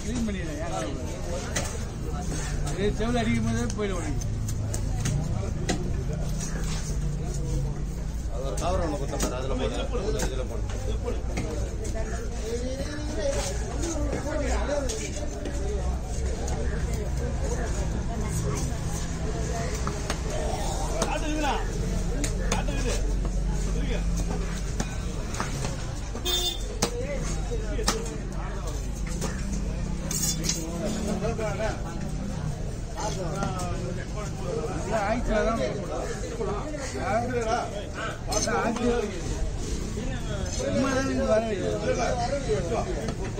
Clean பண்ணிடுறேன் ஏன் கவலைப்படுற? அது செவில் அடிக்கும் போதே போயிடும் உனக்கு அது ஒரு கவர் ஒன்று கொடுத்தேன் அதில் போட்டு இதில் போட்டு இல்லை ஆயிடுச்சுல தான் ஆயிடுச்சு சும்மா தான் இது வர வைக்கிறது.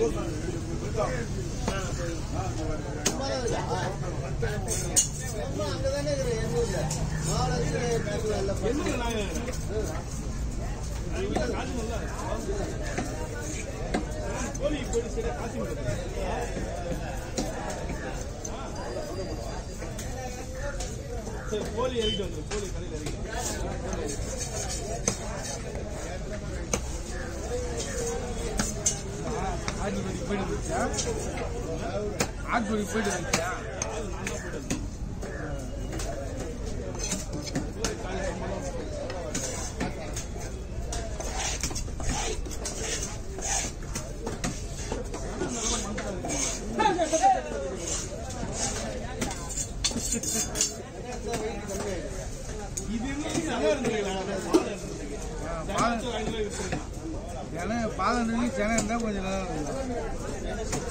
கோழி இறக்கிட்டு வந்துடும் கோழி கடையில் இறக்கிட்டு ஆட்டுக்குடி போயிட்டு வந்துச்சா ஆட்டுக்குடி போயிட்டு வந்துச்சா இது இருந்து நல்லா இருந்துருக்கலாம் பாலம் ஐநூறு விட்டுருக்கலாம் சென பாலம் இருந்து சென இருந்தால் கொஞ்சம் நல்லா இருக்கும்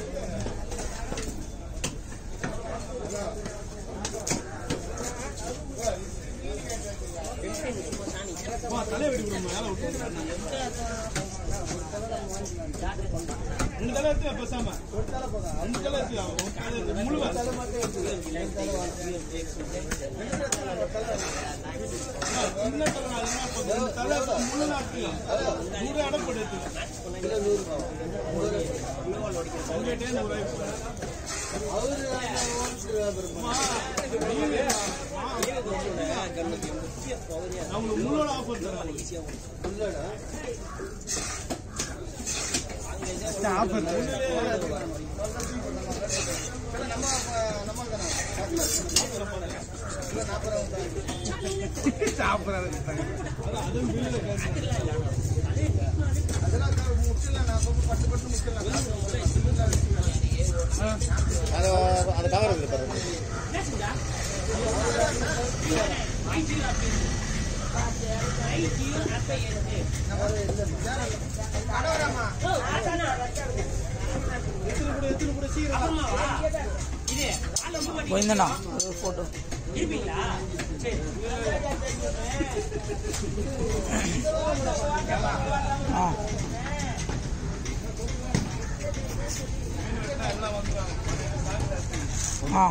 தலையை வெட்டி விடுங்க மேலே விட்டு ரெண்டு தலை எடுத்து பேசாம ரெண்டு தலை எடுத்து உன் தலை எடுத்து முழுவா சின்ன தலை நான் என்ன பண்ணுறது? ரெண்டு தலை எடுத்து முழு நாட்டுக்கலாம் நூறு அடை போட்டு எடுத்துக்கலாம் உங்ககிட்டே நூறு நான் உங்களுக்கு முள்ளோட ஆஃபர் தரேன் ஆஃபர் சாப்பிட்றாரு அதுவும் பில்லுல அது அந்த கவர் இருக்குது பாருங்க போயிருந்தண்ணா ஃபோட்டோ ஆ ஆ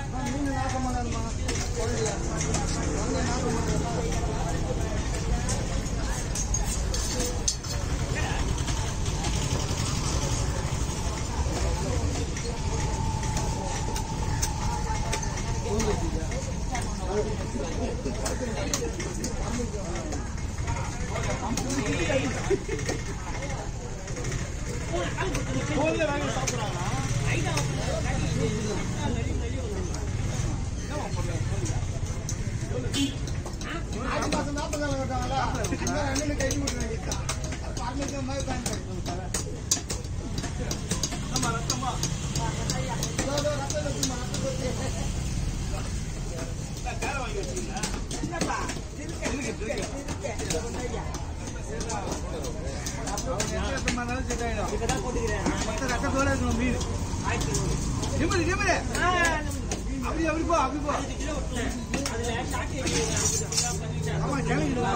கோல்ல வாங்கி சாப்பிடுறாங்களா இருந்தாலும் செட் ஆயிடும் மொத்த ரத்தத்தோட இருக்கணும் மீன் நிம்மதி நிம்மதி அப்படி அப்படி போ அப்படி போ ஆமா கிளம்பிடுவா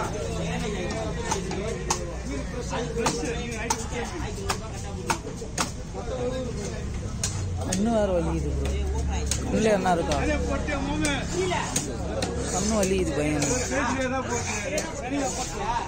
கண்ணு வேற வலிக்குது ப்ரோ இல்லை என்ன இருக்கா போட்டு மூணு கண்ணு வலிக்குது பையன் பேசிலே தான் போட்டு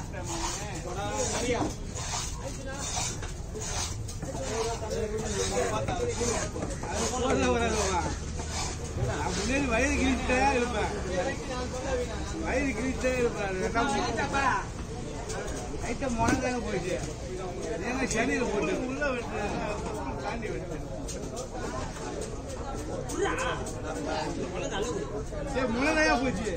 போடல வராதுவா முன்னாடி வயிறு கிழிச்சிட்டே இருப்பேன் வயிறு கிழிச்சிட்டே இருப்பேன் ஐட்டம் முடங்காக போயிடுச்சு ஏன்னா சென்னையில் போட்டு உள்ள விட்டு தாண்டி விட்டு சரி முளையா போச்சு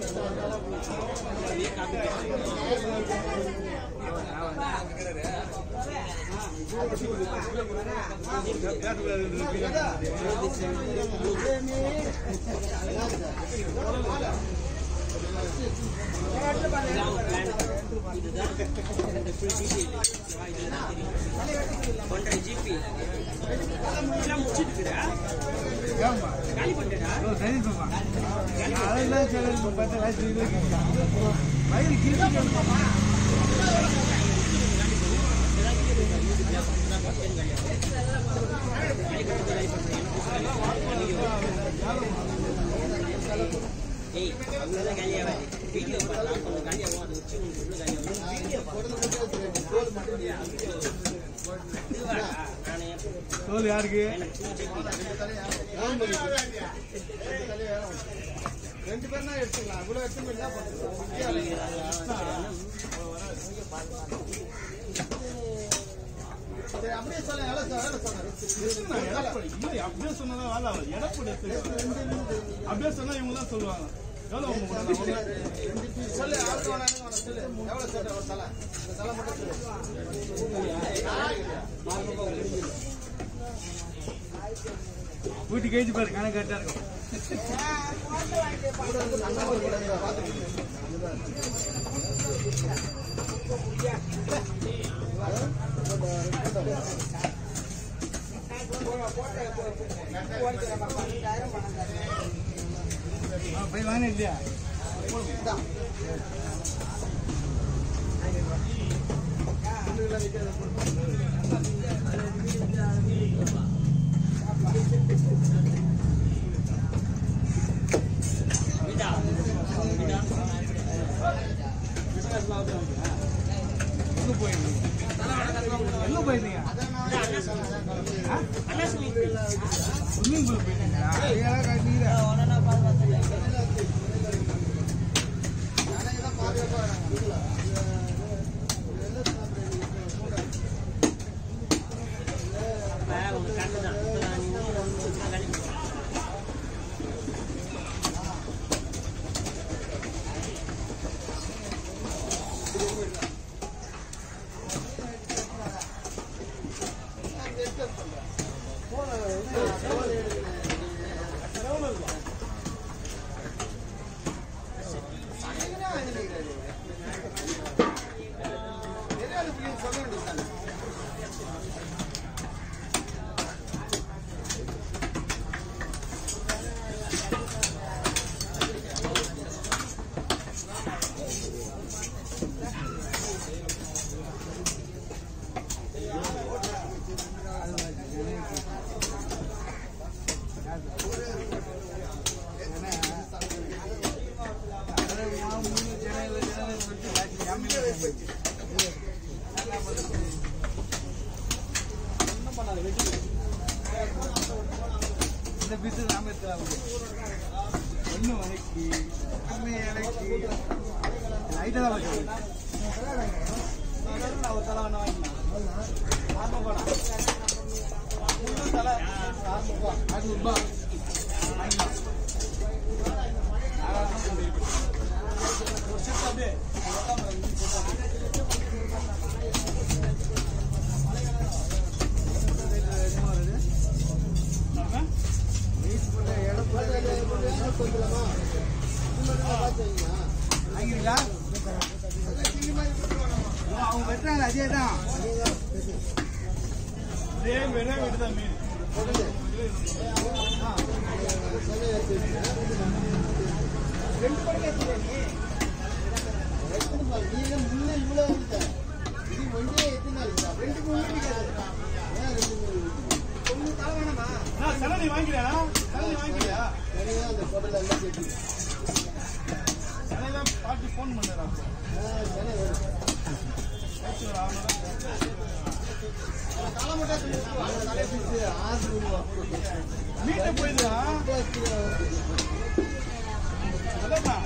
ஒன்றரை ஜிபி எல்லாம் முடிச்சிட்டு ஏம்மா காலி பண்ணிட்டா ஓ, சரி சொல்லுமா அதெல்லாம் சரி பத்து லட்சம் இது வயிறு கீழே ஏய் அவ்வளோதான் காலியாகாது வீடியோ பார்த்தா கொஞ்சம் காலியாகும் அது வச்சு உங்களுக்கு உள்ள காலியாகும் வீடியோ நானே தோல் யாருக்கு ரெண்டு பேர் தான் எடுத்துக்கலாம் இவ்வளவு எடுத்து என்ன சரி அப்படியே சொல்ல எவ்வளோ சார் எவ்வளோ சொன்னாரு எடப்பாடி இல்லை அப்படியே சொன்னா வேலை ஆகாது எடப்பாடி எடுத்துக்கலாம் அப்படியே சொன்னா இவங்க தான் சொல்லுவாங்க எவ்வளோ உங்க கூட சொல்லு யாருக்கு வேணாலும் வேணாம் சொல்லு எவ்வளோ சொல்ற ஒரு தலை இந்த தலை மட்டும் சொல்லு ஊட்டி கேஜி பாரு கணக்கு கரெக்டாக இருக்கும் ஆ, போய் வாங்க இல்லையா எங்க போயிருந்தீங்க எங்க போயிருந்தீங்க அண்ணா சொல்லி ஸ்விம்மிங் பூல் போயிருந்தீங்களா அதெல்லாம் கட்டிக்கிறேன் உங்க கண்ணு தான் இப்பதான் நீங்க ஒன்று காலி இந்த பீஸ் நாம எடுத்துலாம் ஒன்று வதக்கி ஒன்று இறக்கி லைட்டாக தான் வச்சு நான் ஒரு தலை ஒன்று வாங்கிக்கலாம் ஆறுநூறுபா முழு தலை ஆறுநூறுபா அறுநூறுபா வாங்கிக்கலாம் ஒரு செட் அப்படியே வாங்கிங்களா அவங்க வெட்டுறாங்க அதே தான் அதே வெறும் வீடு தான் மீன் நான் சலனி வாங்கிறியா சலனி வாங்கிறியா சலனி தான் பாட்டி ஃபோன் பண்ணாரு அப்போ மீட்டு போயிடுதா அதான்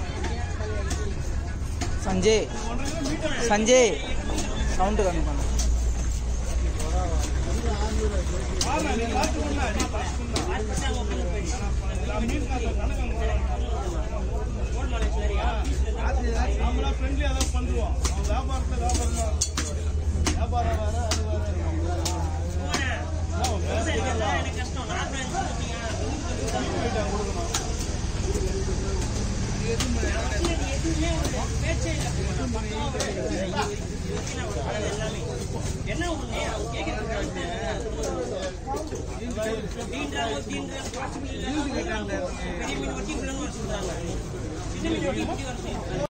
சஞ்சய் ஒன்றரை கிலோ மீட்டர் சஞ்சய் சவுண்டு கம்மி பண்ணு ஆமா, நீ பார்த்துக்கணும்னா, நீ பார்த்துக்கணும்னா. நான் மீன் காசை கணக்கு நம்மளா ஃப்ரெண்ட்லியா தான் பண்ணுவோம் அவன் வியாபாரத்தை வியாபாரம் தான் வியாபாரம் வேற அது வேற அதான் அவன் பேசுறான். போயிட்டான் கொடுக்கணும் என்ன ஒண்ணு அவங்க கேக்குறது தீண்டாம தீண்டுற பாசிபிள் பெரிய மீன் வட்டி சொல்றாங்க சின்ன மீன் வட்டி இப்படி வர சொல்றாங்க